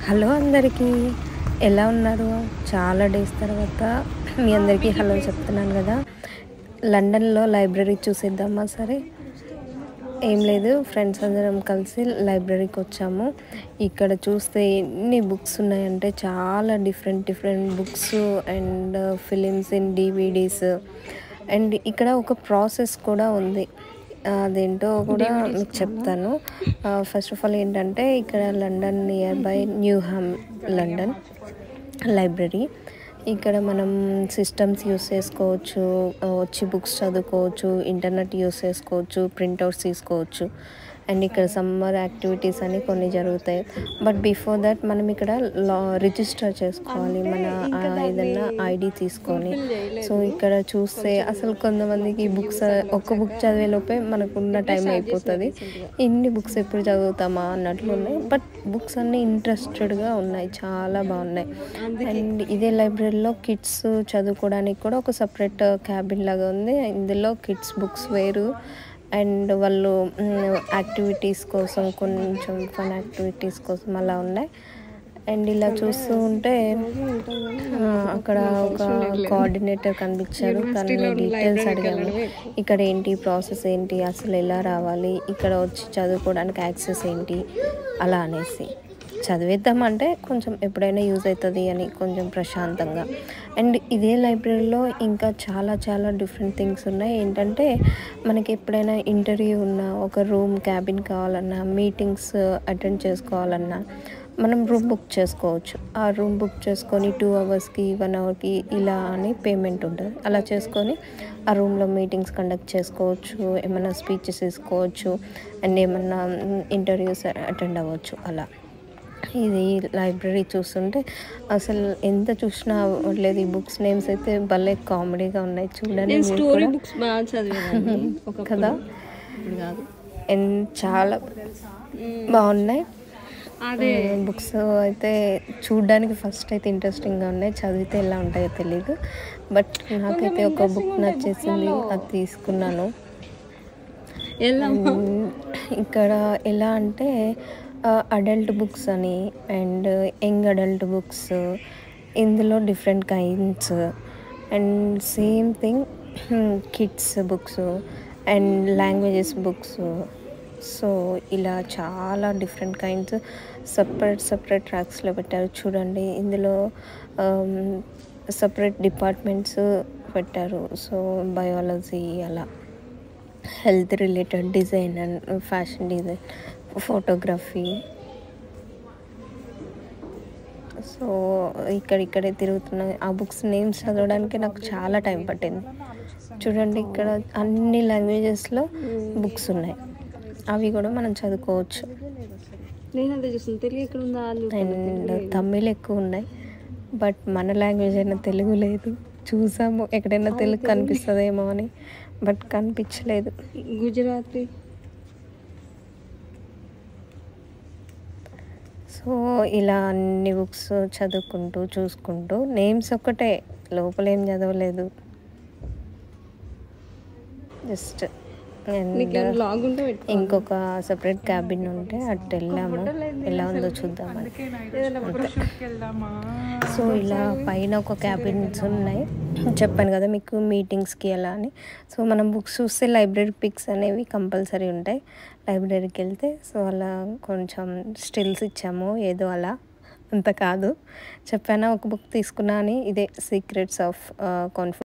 Hello అందరికీ ఎలా ఉన్నారు చాలా డేస్ తర్వాత మీ అందరికీ హలో చెప్తున్నాను కదా లండన్లో లైబ్రరీ చూసేద్దామా సరే ఏం లేదు ఫ్రెండ్స్ అందరం కలిసి లైబ్రరీకి వచ్చాము ఇక్కడ చూస్తే ఎన్ని బుక్స్ ఉన్నాయంటే చాలా different different books and films in DVDs and ఇక్కడ ఒక ప్రాసెస్ కూడా ఉంది అదేంటో కూడా మీకు చెప్తాను ఫస్ట్ ఆఫ్ ఆల్ ఏంటంటే ఇక్కడ London near by Newham London library ఇక్కడ మనం సిస్టమ్స్ యూస్ చేసుకోవచ్చు వచ్చి బుక్స్ చదువుకోవచ్చు ఇంటర్నెట్ యూస్ చేసుకోవచ్చు ప్రింట్అవుట్స్ తీసుకోవచ్చు అండ్ ఇక్కడ సమ్మర్ యాక్టివిటీస్ అని కొన్ని జరుగుతాయి బట్ బిఫోర్ దట్ మనం ఇక్కడ లా రిజిస్టర్ చేసుకోవాలి మన ఆ, ఏదైనా ఐడి తీసుకొని సో ఇక్కడ చూస్తే అసలు కొంతమందికి బుక్స్ ఒక్క బుక్ చదివే లోపే మనకున్న టైం అయిపోతుంది ఇన్ని బుక్స్ ఎప్పుడు చదువుతామా అన్నట్లు ఉన్నాయి బట్ బుక్స్ అన్నీ ఇంట్రెస్టెడ్గా ఉన్నాయి చాలా బాగున్నాయి అండ్ ఇదే లైబ్రరీలో కిడ్స్ చదువుకోవడానికి కూడా ఒక సపరేట్ క్యాబిన్ లాగా ఉంది ఇందులో కిడ్స్ బుక్స్ వేరు అండ్ వాళ్ళు యాక్టివిటీస్ కోసం కొంచెం ఫన్ యాక్టివిటీస్ కోసం అలా ఉన్నాయి అండ్ ఇలా చూస్తూ ఉంటే ఆ, అక్కడ ఒక కోఆర్డినేటర్ కనిపించారు తనని డీటెయిల్స్ అడిగాము ఇక్కడ ఏంటి ప్రాసెస్ ఏంటి అసలు ఎలా రావాలి ఇక్కడ వచ్చి చదువుకోవడానికి యాక్సెస్ ఏంటి అలా అనేసి చదివేద్దామంటే కొంచెం ఎప్పుడైనా యూజ్ అవుతుంది అని కొంచెం ప్రశాంతంగా అండ్ ఇదే లైబ్రరీలో ఇంకా చాలా చాలా డిఫరెంట్ థింగ్స్ ఉన్నాయి ఏంటంటే మనకి ఎప్పుడైనా ఇంటర్వ్యూ ఉన్నా ఒక రూమ్ క్యాబిన్ కావాలన్నా మీటింగ్స్ అటెండ్ చేసుకోవాలన్నా మనం రూమ్ బుక్ చేసుకోవచ్చు ఆ రూమ్ బుక్ చేసుకొని టూ అవర్స్కి వన్ అవర్కి ఇలా అని పేమెంట్ ఉంటుంది అలా చేసుకొని ఆ రూమ్లో మీటింగ్స్ కండక్ట్ చేసుకోవచ్చు ఏమైనా స్పీచెస్ ఇసుకోవచ్చు అండ్ ఏమన్నా ఇంటర్వ్యూస్ అటెండ్ అవ్వచ్చు అలా ఇది లైబ్రరీ చూస్తుంటే అసలు ఎంత చూసినా లేదు ఈ బుక్స్ నేమ్స్ అయితే భలే కామెడీగా ఉన్నాయి చూడండి నేను మీరు స్టోరీ కూడా. బుక్స్ బాగా చదివేదాన్ని ఒకప్పుడు. కదా ఇప్పుడు కాదు అండ్ చాలా బాగున్నాయి అదే బుక్స్ అయితే చూడడానికి ఫస్ట్ అయితే ఇంట్రెస్టింగ్గా ఉన్నాయి చదివితే ఎలా ఉంటాయో తెలియదు బట్ నాకైతే ఒక బుక్ నచ్చేసింది అది తీసుకున్నాను ఎలా అండ్ ఇక్కడ ఎలా అంటే అడల్ట్ బుక్స్ అని అండ్ యంగ్ అడల్ట్ బుక్స్ ఇందులో different kinds and same thing kids books and languages books so ఇలా చాలా డిఫరెంట్ కైండ్స్ సపరేట్ సపరేట్ ట్రాక్స్లో పెట్టారు చూడండి ఇందులో సపరేట్ డిపార్ట్మెంట్స్ పెట్టారు సో బయాలజీ అలా health related design and fashion design photography so ఇక్కడ ఇక్కడే తిరుగుతున్నాయి ఆ బుక్స్ నేమ్స్ చదవడానికి నాకు చాలా టైం పట్టింది చూడండి ఇక్కడ అన్ని లాంగ్వేజెస్లో బుక్స్ ఉన్నాయి అవి కూడా మనం చదువుకోవచ్చు నేను అదే చూస్తాను తెలుగు ఎక్కడ ఉందా అని చూస్తాను. అండ్ తమిళ్ ఎక్కువ ఉన్నాయి బట్ మన లాంగ్వేజ్ అయినా తెలుగు లేదు చూసాము ఎక్కడైనా తెలుగు కనిపిస్తుందేమో అని బట్ కనిపించలేదు గుజరాతీ సో ఇలా అన్ని బుక్స్ చదువుకుంటూ చూసుకుంటూ నేమ్స్ ఒక్కటే లోపల ఏం చదవలేదు జస్ట్ నీకు ఏమైనా బ్లాగ్ ఉంటే పెట్టుకో ఇంకొక సపరేట్ క్యాబిన్ ఉంటే అటు వెళ్ళాము ఎలా ఉందో చూద్దామని సో ఇలా పైన ఒక క్యాబిన్స్ ఉన్నాయి చెప్పాను కదా మీకు మీటింగ్స్కి ఎలా అని సో మనం బుక్స్ చూస్తే లైబ్రరీ పిక్స్ అనేవి కంపల్సరీ ఉంటాయి లైబ్రరీకి వెళ్తే సో అలా కొంచెం స్టిల్స్ ఇచ్చాము ఏదో అలా అంత కాదు చెప్పానా ఒక బుక్ తీసుకున్నా అని ఇదే సీక్రెట్స్ ఆఫ్ కాన్ఫిడెన్స్